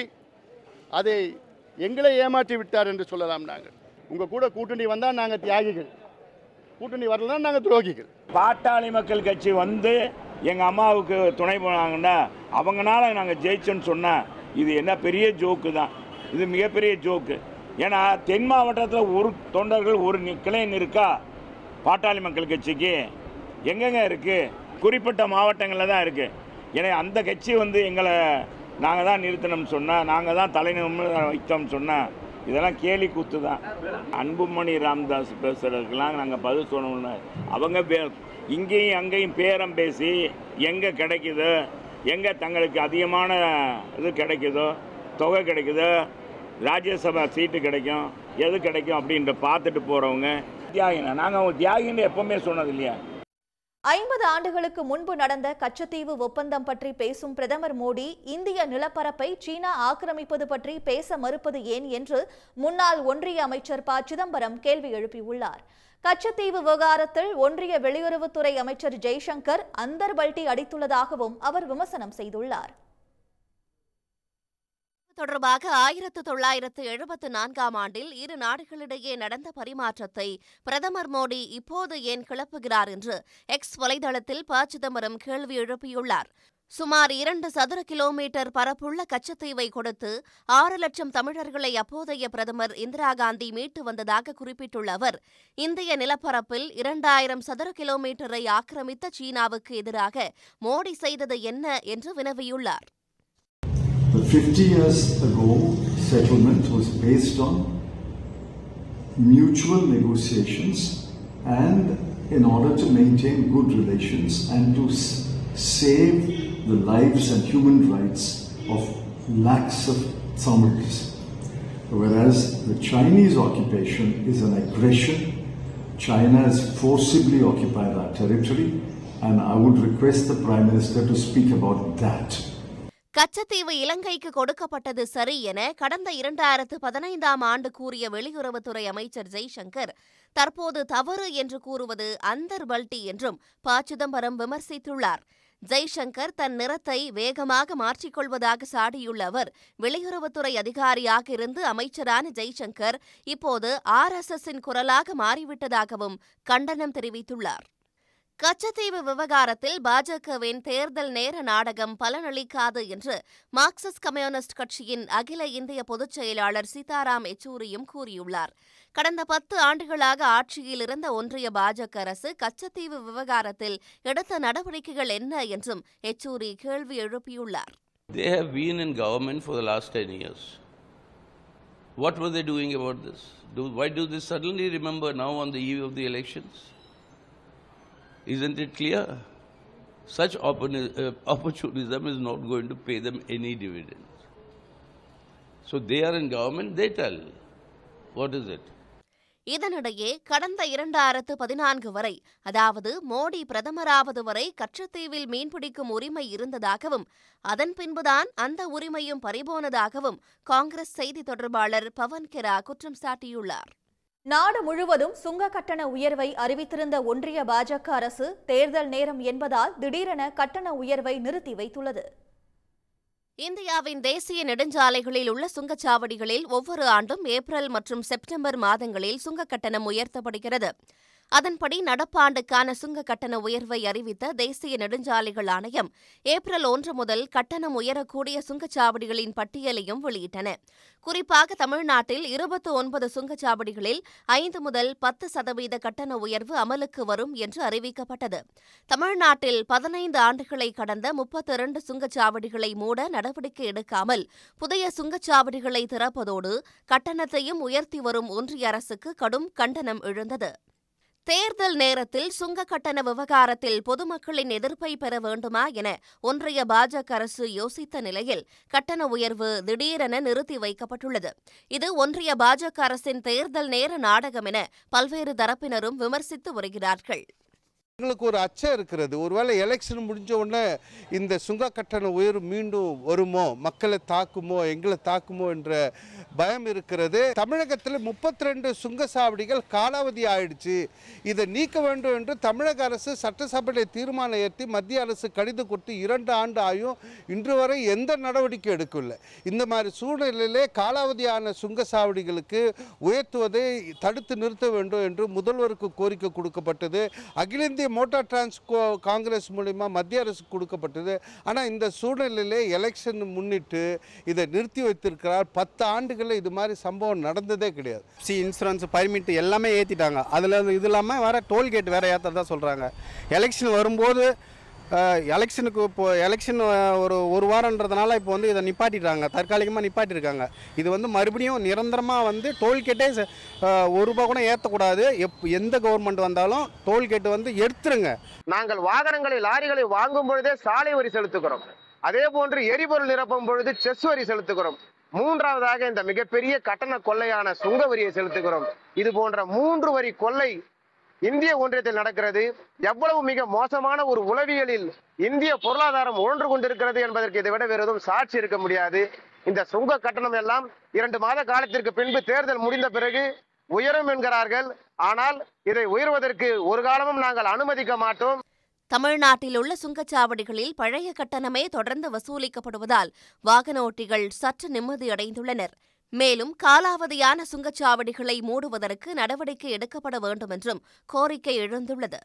அதை எங்களை ஏமாற்றி விட்டார் என்று சொல்லலாம் நாங்கள் உங்கள் கூட கூட்டணி வந்தால் நாங்கள் தியாகிகள் கூட்டணி வரலன்னா நாங்கள் துரோகிகள் பாட்டாளி மக்கள் கட்சி வந்து எங்கள் அம்மாவுக்கு துணை போனாங்கன்னா அவங்கனால நாங்கள் ஜெயிச்சோன்னு சொன்னால் இது என்ன பெரிய ஜோக்கு தான் இது மிகப்பெரிய ஜோக்கு ஏன்னா தென் மாவட்டத்தில் ஒரு தொண்டர்கள் ஒரு நி- கிளைன் இருக்கா பாட்டாளி மக்கள் கட்சிக்கு எங்கெங்க இருக்குது குறிப்பிட்ட மாவட்டங்களில் தான் இருக்குது ஏன்னா அந்த கட்சி வந்து எங்களை நாங்கள் தான் நிறுத்தணும்னு சொன்னால் நாங்கள் தான் தலைநிமிர்ந்து வைத்தோம்னு சொன்னால் இதெல்லாம் கேலி கூத்து தான் அன்புமணி ராமதாஸ் பேசுறதுக்கெல்லாம் நாங்கள் பதில் சொல்லணும்னு அவங்க பே இங்கேயும் அங்கேயும் பேரம் பேசி எங்கே கிடைக்குதோ எங்கே தங்களுக்கு அதிகமான இது கிடைக்குதோ தொகை கிடைக்குதோ ராஜ்யசபா சீட்டு கிடைக்கும் எது கிடைக்கும் அப்படின்ற பார்த்துட்டு போகிறவங்க தியாகினா நாங்கள் அவங்க தியாகின்னு எப்பவுமே சொன்னது இல்லையா ஐம்பது ஆண்டுகளுக்கு முன்பு நடந்த கச்சத்தீவு ஒப்பந்தம் பற்றி பேசும் பிரதமர் மோடி இந்திய நிலப்பரப்பை சீனா ஆக்கிரமிப்பது பற்றி பேச மறுப்பது ஏன் என்று முன்னாள் ஒன்றிய அமைச்சர் ப சிதம்பரம் கேள்வி எழுப்பியுள்ளார் கச்சத்தீவு விவகாரத்தில் ஒன்றிய வெளியுறவுத்துறை அமைச்சர் ஜெய்சங்கர் அந்தர்பல்டி அடித்துள்ளதாகவும் அவர் விமர்சனம் செய்துள்ளார் தொடர்பாக ஆயிரத்து தொள்ளாயிரத்து எழுபத்து நான்காம் ஆண்டில் இரு நாடுகளிடையே நடந்த பரிமாற்றத்தை பிரதமர் மோடி இப்போது ஏன் கிளப்புகிறார் என்று எக்ஸ் வலைதளத்தில் ப சிதம்பரம் கேள்வி எழுப்பியுள்ளார் சுமார் இரண்டு சதுர கிலோமீட்டர் பரப்புள்ள கச்சத்தீவை கொடுத்து ஆறு லட்சம் தமிழர்களை அப்போதைய பிரதமர் இந்திரா காந்தி மீட்டு வந்ததாக குறிப்பிட்டுள்ள அவர் இந்திய நிலப்பரப்பில் இரண்டாயிரம் சதுர கிலோமீட்டரை ஆக்கிரமித்த சீனாவுக்கு எதிராக மோடி செய்தது என்ன என்று வினவியுள்ளார் But 50 years ago, settlement was based on mutual negotiations and in order to maintain good relations and to s- save the lives and human rights of lakhs of Tamils. Whereas the Chinese occupation is an aggression, China has forcibly occupied our territory, and I would request the Prime Minister to speak about that. Katchatheevu இலங்கைக்கு கொடுக்கப்பட்டது சரி என கடந்த இரண்டாயிரத்து பதினைந்தாம் ஆண்டு கூறிய வெளியுறவுத்துறை அமைச்சர் ஜெய்சங்கர் தற்போது தவறு என்று கூறுவது அந்தர்பல்டி என்றும் ப சிதம்பரம் விமர்சித்துள்ளார் ஜெய்சங்கர் தன் நிறத்தை வேகமாக மாற்றிக்கொள்வதாக சாடியுள்ள அவர் வெளியுறவுத்துறை அதிகாரியாக இருந்து அமைச்சரான ஜெய்சங்கர் இப்போது ஆர்எஸ்எஸ்ஸின் குரலாக மாறிவிட்டதாகவும் கண்டனம் தெரிவித்துள்ளார் கச்சத்தீவு விவகாரத்தில் பாஜகவின் தேர்தல் நேர நாடகம் பலனளிக்காது என்று மார்க்சிஸ்ட் கம்யூனிஸ்ட் கட்சியின் அகில இந்திய பொதுச் செயலாளர் சீதாராம் யெச்சூரியும் கூறியுள்ளார் கடந்த பத்து ஆண்டுகளாக ஆட்சியில் இருந்த ஒன்றிய பாஜக அரசு கச்சத்தீவு விவகாரத்தில் எடுத்த நடவடிக்கைகள் என்ன என்றும் யெச்சூரி கேள்வி எழுப்பியுள்ளார் They have been in government for the last 10 years. What were they doing about this? Do, why do they suddenly remember now on the eve of the elections? Isn't it clear? Such oppor- uh, opportunism is not going to pay them any dividends. So they are in government, they tell. What is it? இதனிடையே கடந்த இரண்டாயிரத்து பதினான்கு வரை அதாவது மோடி பிரதமராவது வரை கச்சத்தீவில் மீன்பிடிக்கும் உரிமை இருந்ததாகவும் அதன் பின்புதான் அந்த உரிமையும் பறிபோனதாகவும் காங்கிரஸ் செய்தி தொடர்பாளர் பவன் கெரா குற்றம் சாட்டியுள்ளார் நாடு முழுவதும் சுங்க கட்டண உயர்வை அறிவித்திருந்த ஒன்றிய பாஜக அரசு தேர்தல் நேரம் என்பதால் திடீரென கட்டண உயர்வை நிறுத்தி வைத்துள்ளது இந்தியாவின் தேசிய நெடுஞ்சாலைகளில் உள்ள சுங்கச்சாவடிகளில் ஒவ்வொரு ஆண்டும் ஏப்ரல் மற்றும் செப்டம்பர் மாதங்களில் சுங்க கட்டணம் உயர்த்தப்படுகிறது அதன்படி நடப்பாண்டுக்கான சுங்க கட்டண உயர்வை அறிவித்த தேசிய நெடுஞ்சாலைகள் ஆணையம் ஏப்ரல் ஒன்று முதல் கட்டணம் உயரக்கூடிய சுங்கச்சாவடிகளின் பட்டியலையும் வெளியிட்டன குறிப்பாக தமிழ்நாட்டில் இருபத்தி ஒன்பது சுங்கச்சாவடிகளில் ஐந்து முதல் பத்து சதவீத கட்டண உயர்வு அமலுக்கு வரும் என்று அறிவிக்கப்பட்டது தமிழ்நாட்டில் பதினைந்து ஆண்டுகளை கடந்த முப்பத்தி இரண்டு சுங்கச்சாவடிகளை மூட நடவடிக்கை எடுக்காமல் புதிய சுங்கச்சாவடிகளை திறப்பதோடு கட்டணத்தையும் உயர்த்தி வரும் ஒன்றிய அரசுக்கு கடும் கண்டனம் எழுந்தது தேர்தல் நேரத்தில் சுங்க கட்டண விவகாரத்தில் பொதுமக்களின் எதிர்ப்பை பெற வேண்டுமா என ஒன்றிய பாஜக அரசு யோசித்த நிலையில் கட்டண உயர்வு திடீரென நிறுத்தி வைக்கப்பட்டுள்ளது இது ஒன்றிய பாஜக அரசின் தேர்தல் நேர நாடகம் என பல்வேறு தரப்பினரும் விமர்சித்து வருகிறார்கள் எங்களுக்கு ஒரு அச்சம் இருக்கிறது ஒருவேளை எலெக்ஷன் முடிஞ்ச உடனே இந்த சுங்க கட்டண உயர்வு மீண்டும் வருமோ மக்களை தாக்குமோ எங்களை தாக்குமோ என்ற பயம் இருக்கிறது தமிழகத்தில் முப்பத்தி ரெண்டு சுங்கசாவடிகள் காலாவதி ஆயிடுச்சு இதை நீக்க வேண்டும் என்று தமிழக அரசு சட்டசபையில் தீர்மானம் ஏற்றி மத்திய அரசு கடிதம் கொடுத்து இரண்டு ஆண்டு ஆயும் இன்று வரை எந்த நடவடிக்கை எடுக்கவில்லை இந்த மாதிரி சூழ்நிலையிலே காலாவதியான சுங்கசாவடிகளுக்கு உயர்த்துவதை தடுத்து நிறுத்த வேண்டும் என்று முதல்வருக்கு கோரிக்கை கொடுக்கப்பட்டது அகில இந்திய மோட்டார் டிரான்ஸ் காங்கிரஸ் மூலிமா மத்திய அரசு கொடுக்கப்பட்டது ஆனால் இந்த சூழ்நிலையிலே எலெக்ஷன் முன்னிட்டு இதை நிறுத்தி வைத்திருக்கிறார் பத்து ஆண்டுகளில் இது மாதிரி சம்பவம் நடந்ததே கிடையாது சி இன்சூரன்ஸ் பர்மிட் எல்லாமே ஏற்றிட்டாங்க அதில் இது இல்லாமல் வேறு டோல்கேட் வேறு ஏற்றதா சொல்கிறாங்க எலெக்ஷன் வரும்போது எலெக்ஷனுக்கு இப்போ எலெக்ஷன் ஒரு ஒரு வாரன்றதுனால இப்போ வந்து இதை நிப்பாட்டிட்டாங்க தற்காலிகமாக நிப்பாட்டியிருக்காங்க இது வந்து மறுபடியும் நிரந்தரமாக வந்து டோல்கேட்டே ஒரு ரூபா கூட ஏற்றக்கூடாது எப் எந்த கவர்மெண்ட் வந்தாலும் டோல்கேட் வந்து எடுத்துருங்க நாங்கள் வாகனங்களை லாரிகளை வாங்கும் பொழுதே சாலை வரி செலுத்துகிறோம் அதே போன்று எரிபொருள் நிரப்பும் பொழுது செஸ் வரி செலுத்துகிறோம் மூன்றாவதாக இந்த மிகப்பெரிய கட்டண கொள்ளையான சுங்க வரியை செலுத்துகிறோம் இது போன்ற மூன்று வரி கொள்ளை இந்திய ஒன்றியத்தில் நடக்கிறது எவ்வளவு மிக மோசமான ஒரு உளவியலில் இந்திய பொருளாதாரம் உழன்று கொண்டிருக்கிறது என்பதற்கு இதை விட வேறு எதுவும் சாட்சி இருக்க முடியாது இந்த சுங்க கட்டணம் எல்லாம் இரண்டு மாத காலத்திற்கு பின்பு தேர்தல் முடிந்த பிறகு உயரும் என்கிறார்கள் ஆனால் இதை உயர்வதற்கு ஒரு காலமும் நாங்கள் அனுமதிக்க மாட்டோம் தமிழ்நாட்டில் உள்ள சுங்கச்சாவடிகளில் பழைய கட்டணமே தொடர்ந்து வசூலிக்கப்படுவதால் வாகன ஓட்டிகள் சற்று நிம்மதியடைந்துள்ளனர் மேலும் காலாவதியான சுங்கச்சாவடிகளை மூடுவதற்கு நடவடிக்கை எடுக்கப்பட வேண்டும் என்றும் கோரிக்கை எழுந்துள்ளது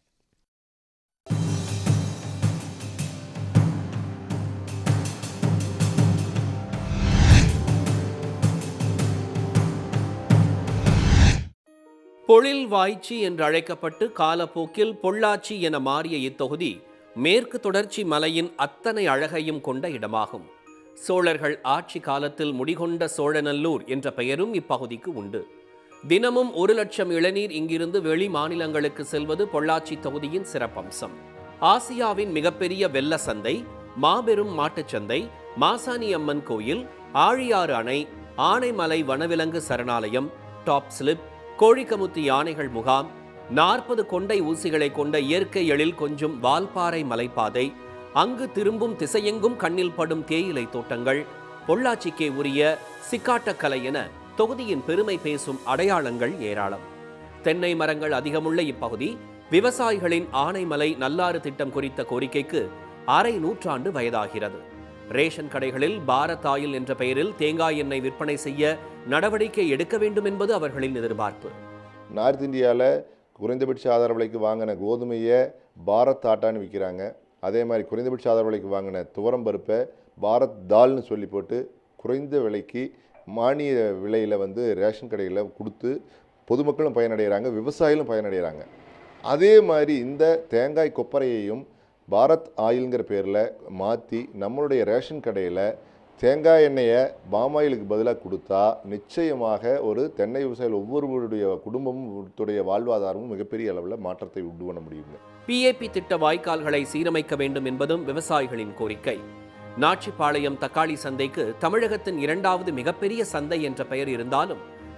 பொழில் வாய்ச்சி என்று அழைக்கப்பட்டு காலப்போக்கில் பொள்ளாச்சி என மாறிய இத்தொகுதி மேற்கு தொடர்ச்சி மலையின் அத்தனை அழகையும் கொண்ட இடமாகும் சோழர்கள் ஆட்சி காலத்தில் முடிகொண்ட சோழநல்லூர் என்ற பெயரும் இப்பகுதிக்கு உண்டு தினமும் ஒரு லட்சம் இளநீர் இங்கிருந்து வெளி மாநிலங்களுக்கு செல்வது பொள்ளாச்சி தொகுதியின் சிறப்பம்சம் ஆசியாவின் மிகப்பெரிய வெள்ள சந்தை மாபெரும் மாட்டுச்சந்தை மாசாணி அம்மன் கோயில் ஆழியாறு அணை ஆனைமலை வனவிலங்கு சரணாலயம் டாப் ஸ்லிப் கோழிக்கமுத்தி யானைகள் முகாம் நாற்பது கொண்டை ஊசிகளை கொண்ட இயற்கை எழில் கொஞ்சம் வால்பாறை மலைப்பாதை அங்கு திரும்பும் திசையெங்கும் கண்ணில் படும் தேயிலை தோட்டங்கள் பொள்ளாச்சிக்கே உரிய சிக்காட்டக்கலை என தொகுதியின் பெருமை பேசும் அடையாளங்கள் ஏராளம் தென்னை மரங்கள் அதிகமுள்ள இப்பகுதி விவசாயிகளின் ஆனைமலை நல்லாறு திட்டம் குறித்த கோரிக்கைக்கு அரை நூற்றாண்டு வயதாகிறது ரேஷன் கடைகளில் பாரத் ஆயில் என்ற பெயரில் தேங்காய் எண்ணெய் விற்பனை செய்ய நடவடிக்கை எடுக்க வேண்டும் என்பது அவர்களின் எதிர்பார்ப்பு நார்த் இந்தியாவில் குறைந்தபட்ச ஆதார விலைக்கு வாங்கின கோதுமையை பாரத் ஆட்டான்னு விற்கிறாங்க அதே மாதிரி குறைந்தபட்ச ஆதார விலைக்கு வாங்கின துவரம் பருப்பை பாரத் தால்னு சொல்லி போட்டு குறைந்த விலைக்கு மானிய விலையில் வந்து ரேஷன் கடையில் கொடுத்து பொதுமக்களும் பயனடைகிறாங்க விவசாயிகளும் பயனடைகிறாங்க அதே மாதிரி இந்த தேங்காய் கொப்பரையையும் பாரத் ஆயில்ங்கிற பேரில் மாற்றி நம்மளுடைய ரேஷன் கடையில் தேங்காய் எண்ணெயை பாமாயிலுக்கு பதிலாக கொடுத்தா நிச்சயமாக ஒரு தென்னை விவசாயிகள் ஒவ்வொருவருடைய குடும்பமுடைய வாழ்வாதாரமும் மிகப்பெரிய அளவில் மாற்றத்தை உண்டு பண்ண முடியுங்க பிஏபி திட்ட வாய்க்கால்களை சீரமைக்க வேண்டும் என்பதும் விவசாயிகளின் கோரிக்கை நாச்சிப்பாளையம் தக்காளி சந்தைக்கு தமிழகத்தின் இரண்டாவது மிகப்பெரிய சந்தை என்ற பெயர் இருந்தாலும்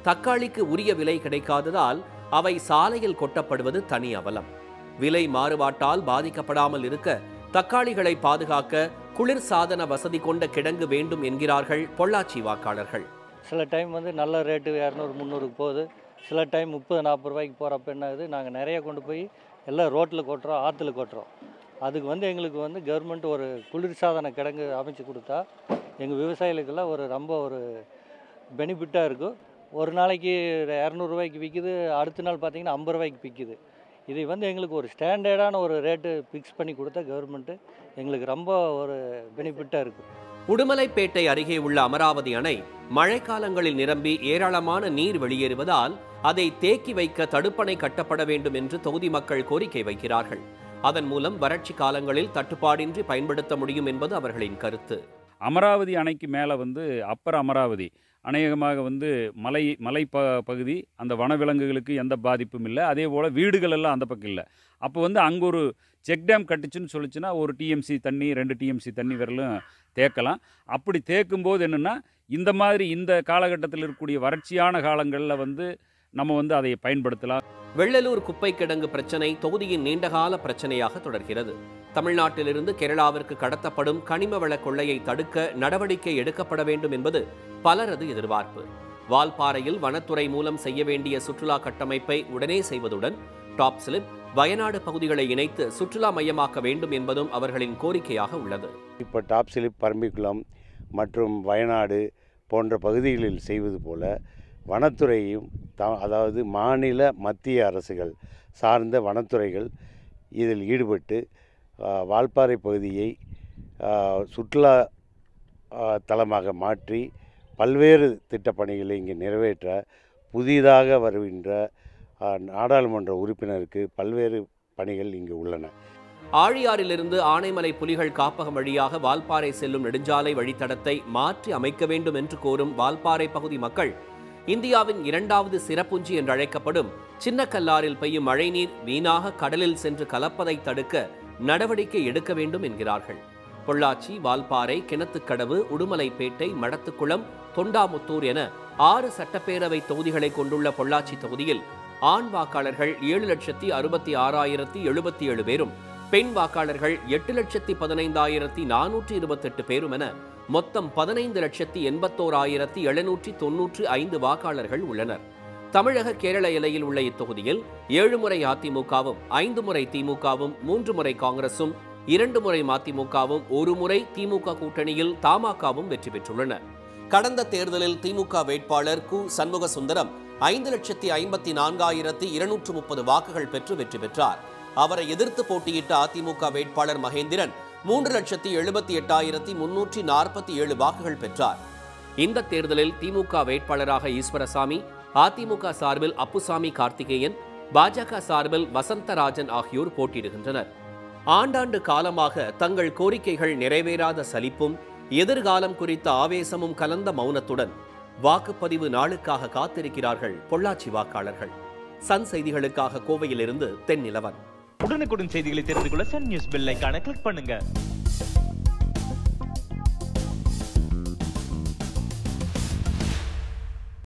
தக்காளிக்கு உரிய விலை கிடைக்காததால் அவை சாலையில் கொட்டப்படுவது தனி அவலம் விலை மாறுபாட்டால் பாதிக்கப்படாமல் இருக்க தக்காளிகளை பாதுகாக்க குளிர் சாதன வசதி கொண்ட கிடங்கு வேண்டும் என்கிறார்கள் பொள்ளாச்சி வாக்காளர்கள் சில டைம் வந்து நல்ல ரேட்டு இரநூறு முந்நூறுக்கு போகுது சில டைம் முப்பது நாற்பது ரூபாய்க்கு போகிறப்ப என்ன ஆகுது நாங்கள் நிறைய கொண்டு போய் எல்லாம் ரோட்டில் கொட்டுறோம் ஆற்றுல கொட்டுறோம் அதுக்கு வந்து எங்களுக்கு வந்து கவர்மெண்ட் ஒரு குளிர்சாதன கிடங்கு அமைச்சு கொடுத்தா எங்கள் விவசாயிகளுக்கெல்லாம் ஒரு ரொம்ப ஒரு பெனிஃபிட்டாக இருக்கும் ஒரு நாளைக்கு இரநூறுவாய்க்கு விற்கிது அடுத்த நாள் பார்த்தீங்கன்னா ஐம்பது ரூபாய்க்கு விற்கிது இது வந்து எங்களுக்கு ஒரு ஸ்டாண்டர்டான ஒரு ரேட்டு ஃபிக்ஸ் பண்ணி கொடுத்தா கவர்மெண்ட்டு எங்களுக்கு ரொம்ப ஒரு பெனிஃபிட்டாக இருக்கும் உடுமலைப்பேட்டை அருகே உள்ள அமராவதி அணை மழைக்காலங்களில் நிரம்பி ஏராளமான நீர் வெளியேறுவதால் அதை தேக்கி வைக்க தடுப்பணை கட்டப்பட வேண்டும் என்று தொகுதி மக்கள் கோரிக்கை வைக்கிறார்கள் அதன் மூலம் வறட்சி காலங்களில் தட்டுப்பாடின்றி பயன்படுத்த முடியும் என்பது அவர்களின் கருத்து அமராவதி அணைக்கு மேலே வந்து அப்பர் அமராவதி அநேகமாக வந்து மலை மலை ப பகுதி அந்த வனவிலங்குகளுக்கு எந்த பாதிப்பும் இல்லை அதே போல் வீடுகள் எல்லாம் அந்த பக்கம் இல்லை அப்போ வந்து அங்கே ஒரு செக் டேம் கட்டுச்சுன்னு சொல்லிச்சுன்னா ஒரு டிஎம்சி தண்ணி ரெண்டு டிஎம்சி தண்ணி வரலும் தேக்கலாம் அப்படி தேக்கும்போது என்னென்னா இந்த மாதிரி இந்த காலகட்டத்தில் இருக்கக்கூடிய வறட்சியான காலங்களில் வந்து நம்ம வந்து அதை பயன்படுத்தலாம் வெள்ளலூர் குப்பை கிடங்கு பிரச்சனை தொகுதியின் நீண்டகால பிரச்சனையாக தொடர்கிறது தமிழ்நாட்டிலிருந்து கேரளாவிற்கு கடத்தப்படும் கனிம வள கொள்ளையை தடுக்க நடவடிக்கை எடுக்கப்பட வேண்டும் என்பது பலரது எதிர்பார்ப்பு வால்பாறையில் வனத்துறை மூலம் செய்ய வேண்டிய சுற்றுலா கட்டமைப்பை உடனே செய்வதுடன் டாப் ஸ்லிப் வயநாடு பகுதிகளை இணைத்து சுற்றுலா மையமாக்க வேண்டும் என்பதும் அவர்களின் கோரிக்கையாக உள்ளது இப்போ டாப் ஸ்லிப் பரம்பிக்குளம் மற்றும் வயநாடு போன்ற பகுதிகளில் செய்வது போல வனத்துறையும் த அதாவது மாநில மத்திய அரசுகள் சார்ந்த வனத்துறைகள் இதில் ஈடுபட்டு ஆ, வால்பாறை பகுதியை ஆ, சுற்றுலா ஆ, தலமாக மாற்றி பல்வேறு திட்டப்பணிகளை இங்கே நிறைவேற்ற புதிதாக வருகின்ற ஆ, நாடாளுமன்ற உறுப்பினருக்கு பல்வேறு பணிகள் இங்கு உள்ளன ஆழியாறிலிருந்து ஆனைமலை புலிகள் காப்பகம் வழியாக வால்பாறை செல்லும் நெடுஞ்சாலை வழித்தடத்தை மாற்றி அமைக்க வேண்டும் என்று கோரும் வால்பாறை பகுதி மக்கள் இந்தியாவின் இரண்டாவது சிறப்புஞ்சி என்று அழைக்கப்படும் சின்னக்கல்லாரில் பெய்யும் மழைநீர் வீணாக கடலில் சென்று கலப்பதை தடுக்க நடவடிக்கை எடுக்க வேண்டும் என்கிறார்கள் பொள்ளாச்சி வால்பாறை கிணத்துக்கடவு உடுமலைப்பேட்டை மடத்துக்குளம் தொண்டாமுத்தூர் என ஆறு சட்டப்பேரவை தொகுதிகளை கொண்டுள்ள பொள்ளாச்சி தொகுதியில் ஆண் வாக்காளர்கள் ஏழு லட்சத்தி அறுபத்தி ஆறாயிரத்தி எழுபத்தி ஏழு பேரும் பெண் வாக்காளர்கள் எட்டு லட்சத்தி பதினைந்தாயிரத்தி நானூற்றி இருபத்தெட்டு பேரும் என மொத்தம் பதினைந்து லட்சத்தி எண்பத்தோராயிரத்தி எழுநூற்றி தொன்னூற்றி ஐந்து வாக்காளர்கள் உள்ளனர் தமிழக கேரள எல்லையில் உள்ள இத்தொகுதியில் ஏழு முறை அதிமுகவும் ஐந்து முறை திமுகவும் மூன்று முறை காங்கிரசும் இரண்டு முறை மதிமுகவும் ஒரு முறை திமுக கூட்டணியில் தமாகவும் வெற்றி பெற்றுள்ளன கடந்த தேர்தலில் திமுக வேட்பாளர் கு சண்முக சுந்தரம் ஐந்து லட்சத்தி ஐம்பத்தி நான்காயிரத்தி இருநூற்று முப்பது வாக்குகள் பெற்று வெற்றி பெற்றார் அவரை எதிர்த்து போட்டியிட்ட அதிமுக வேட்பாளர் மகேந்திரன் மூன்று லட்சத்தி எழுபத்தி எட்டாயிரத்தி முன்னூற்றி நாற்பத்தி ஏழு வாக்குகள் பெற்றார் இந்த தேர்தலில் திமுக வேட்பாளராக ஈஸ்வரசாமி அதிமுக சார்பில் அப்புசாமி கார்த்திகேயன் பாஜக சார்பில் வசந்தராஜன் ஆகியோர் போட்டியிடுகின்றனர் ஆண்டாண்டு காலமாக தங்கள் கோரிக்கைகள் நிறைவேறாத சலிப்பும் எதிர்காலம் குறித்த ஆவேசமும் கலந்த மௌனத்துடன் வாக்குப்பதிவு நாளுக்காக காத்திருக்கிறார்கள் பொள்ளாச்சி வாக்காளர்கள் சன் செய்திகளுக்காக கோவையிலிருந்து தென்னிலவன் உடனுக்குடன் செய்திகளை தெரிந்து கொள்ள சன் நியூஸ் பெல் ஐகானை கிளிக் பண்ணுங்க